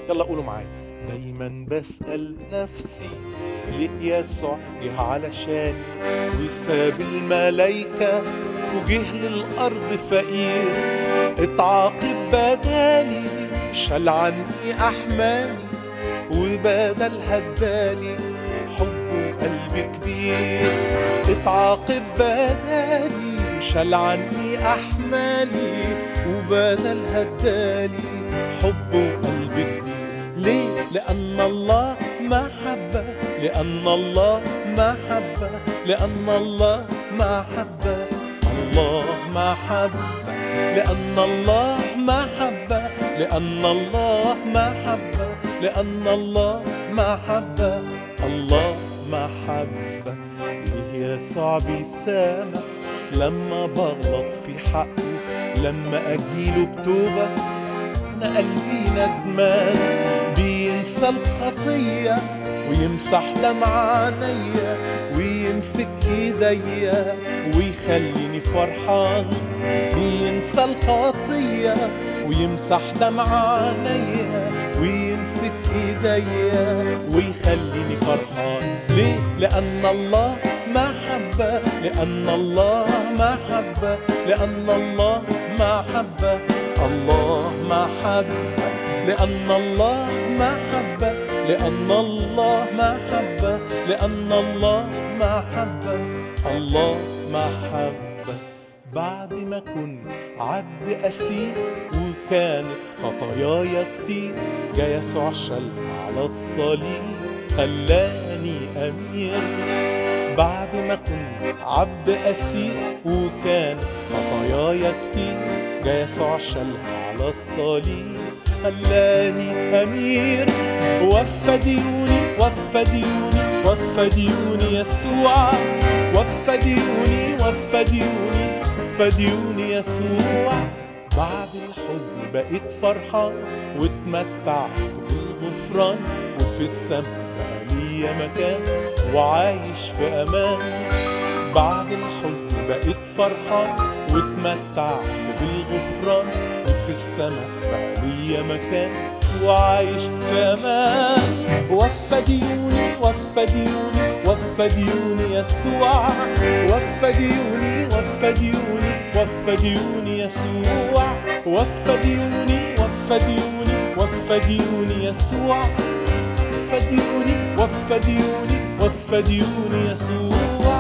يلا قولوا معايا دايما بسأل نفسي ليه يسوع جه علشاني وساب الملايكة وجه للأرض فقير اتعاقب بدالي شال عني أحمالي وبدلها ادالي حب وقلب كبير اتعاقب بدالي وشال عني أحمالي وبدلها ادالي حب وقلب كبير ليه؟ لأن الله محبة لأن الله محبة لأن الله محبة الله محبة لأن الله محبة لأن الله محبة لأن الله محبة الله محبة ليه يسوع بيسامح لما بغلط في حقه لما أجيله بتوبة أنا قلبي ندمان بينسى الخطية ويمسح دمع عينيا ويمسك ايديا ويخليني فرحان بينسى الخطية ويمسح دمع عينيا ويمسك ايديا ويخليني فرحان ليه؟ لأن الله محبة لأن الله محبة لأن الله محبة الله محبة لأن الله محبة لأن الله محبة لأن الله محبة الله محبة بعد ما كنت عبد أسير وكانت خطاياي كتير جا يسوع شال على الصليب خلاني أمير بعد ما كنت عبد أسير وكان خطاياي كتير جا يسوع شالها على الصليب خلاني أمير وفى ديوني وفى ديوني وفى ديوني يسوع وفى ديوني وفى ديوني وفى ديوني يسوع بعد الحزن بقيت فرحان واتمتعت بالغفران وفي السما بقى ليا مكان وعايش في امان بعد الحزن بقيت فرحان واتمتعت بالغفران وفي السما بقى ليا مكان وعايش في امان وفى ديوني وفى ديوني وفى ديوني يسوع وفى ديوني وفى ديوني وفى ديوني يسوع وفى ديوني وفى ديوني وفى ديوني يسوع وفى ديوني وفى ديوني وفى ديوني يسوع